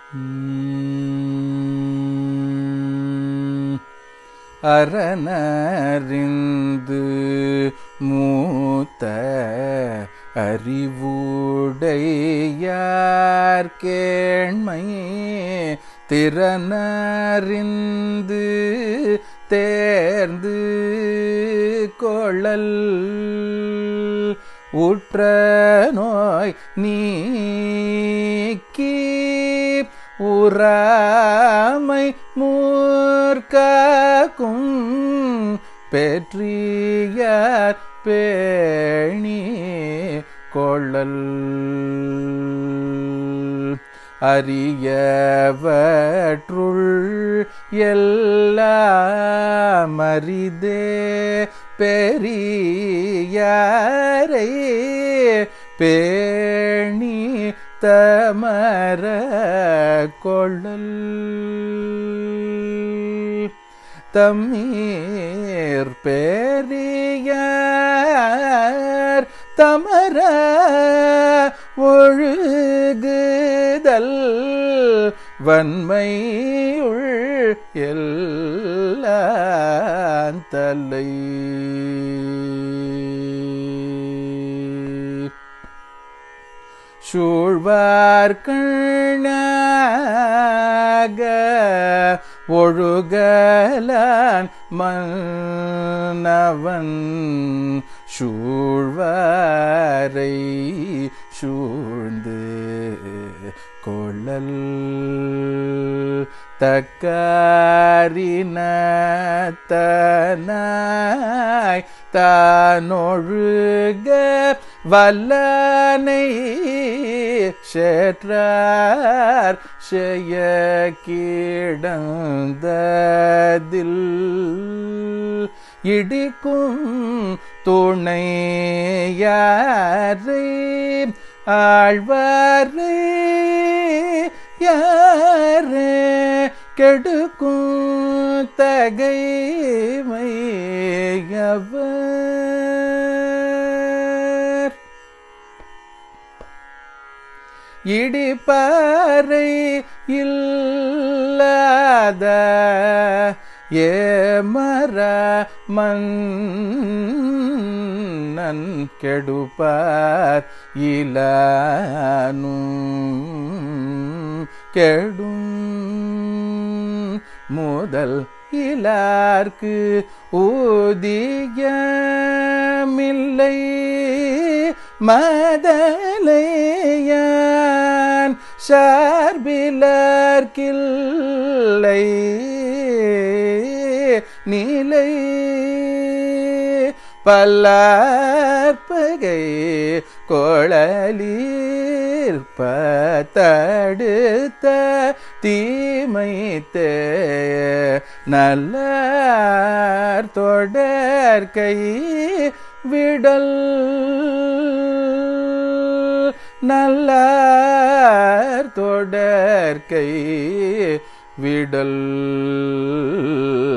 உம். அரணறிந்து மூத்த அறிவுடையார் கேண்மை திறனறிந்து தேர்ந்து கொள்ளல் உற்ற நோய் நீக்கி உறாமை மூர்க்கும் பெற்றியார் பேணி கொள்ளல் அரியவற்றுள் எல்லாம் அரிதே பெரியாரை பேணி தமர கொள்ளல் தம்மீர் பெரியார் தமர ஒழுகுதல் வன்மையுள் எல்லாம் தலை சூழ்வார்கண்ணாக ஒழுகலான் மன்னவன் சூழ்வாரை சூழ்ந்து கொள்ளல் தக்காரினத்தனாய் தானொழுக வல்லனை சேற்றார் செய்ய கிடந்ததில் இடிக்கும் துணையாரை ஆழ்வாரை யாரே கெடுக்கும் தகைமையவர் இடிப்பாறை இல்லாத ஏமர மன்னன் கெடுப்பார் இலானும் கெடும் முதல் இலார்க்கு ஊதியமில்லை மதலையான் சார்பிலர்க்கில்லை நிலை பல்லார்பகை கொழலீர்ப்ப தடுத்த தீமைத்தே நல்லார் தொடர்கை விடல் நல்லார் தொடர்கை விடல்